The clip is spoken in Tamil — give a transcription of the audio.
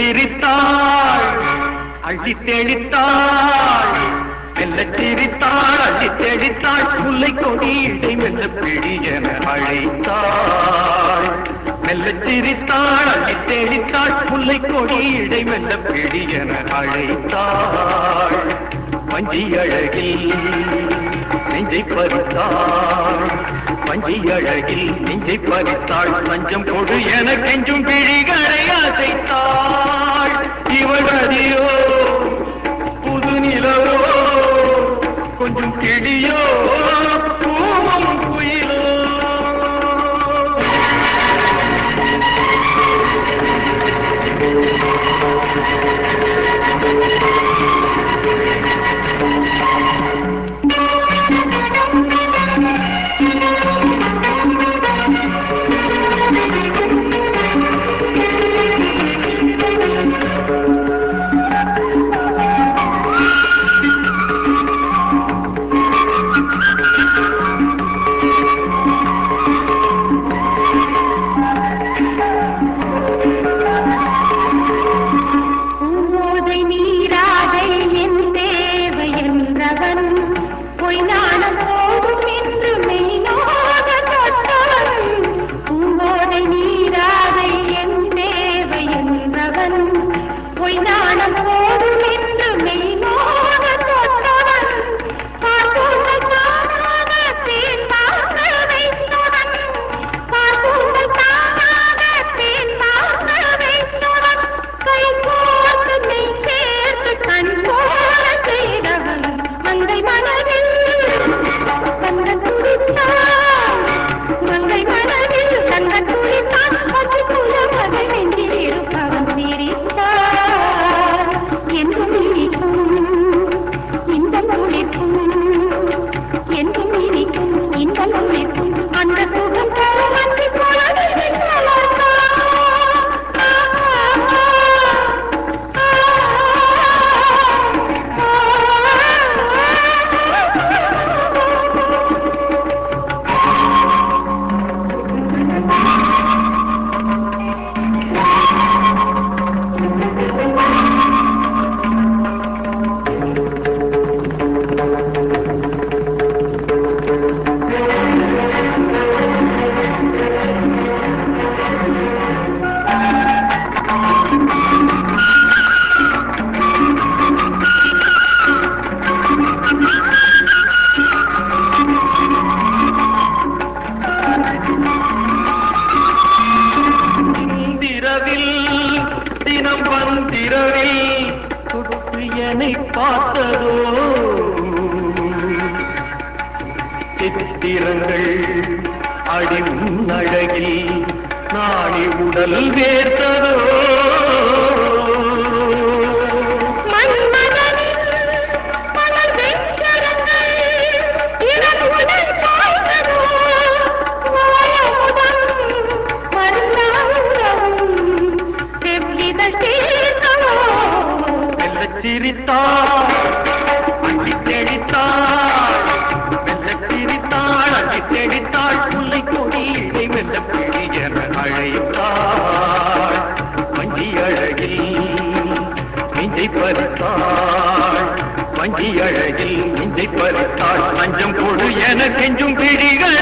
சிரித்தாள் அள்ளி தெளித்தாள் மெல்ல சிரித்தாள் அள்ளி தெளித்தாள் முல்லை கொடியிடை மெல்ல பிடியென அழைத்தாள் மெல்ல சிரித்தாள் அள்ளி தெளித்தாள் முல்லை கொடியிடை மெல்ல பிடியென அழைத்தாள் வஞ்சி அழகில் நெஞ்சை பறித்தாள் வஞ்சி அழகில் நெஞ்சை பறித்தாள் லஞ்சம் கொடு என கெஞ்சும் பிழிகளை அசைத்தாள் இவள் அதியோ புது நிலவோ கொஞ்சம் கிளியோ பூவம் குயிலோ பூங்கோதை நீராதை என் தேவை என்றவன் பொய் நாணம் போடும் என்று மெய்யாக தொட்டவன் பூங்கோதை நீராதை என் தேவை என்றவன் பொய் நாணம் போடும் என்று மெய்யாக தொட்டவன் பார்ப்போர்கள் தானாக தேன் தாங்க வைத்தவன் பார்ப்போர்கள் தானாக தேன் தாங்க வைத்தவன் கை கோர்த்து மெய் சேர்த்து கண் போல செய்தவன் மங்கை மனதில் தங்க துடித்தான் மங்கை மனதில் தங்க துடித்தான் பத்து குலமகை நெஞ்சில் இருப்பவன் சிரித்தான் என்றும் இனிக்கும் இந்த துடிக்கும் என்றும் இனிக்கும் இந்த துடிக்கும் அந்த சுகம் தரும் அன்பு போல திரவில் தினம் வந்திரவில் சுற்று என்னை பார்த்ததோ சித்திரங்கள் அடி அழகில் நாளை உடல் வேர்த்ததோ மன்மதனின் மலர் வெண்கரங்கள் இவன் உடல் சாய்ந்ததோ வாயமுதம் மருந்தாவுறவும் செவ்வித சேர்ந்ததோ மெல்ல சிரித்தாள் அள்ளி தெளித்தாள் மெல்ல சிரித்தாள் அள்ளி தெளித்தாள் முல்லை கொடியை மெல்ல பிழியென அழைத்தாள் வஞ்சி அழகில் நெஞ்சை பறித்தாள் வஞ்சி அழகில் நெஞ்சை பறித்தாள் லஞ்சம் கொடு என கெஞ்சும் பிடிகள்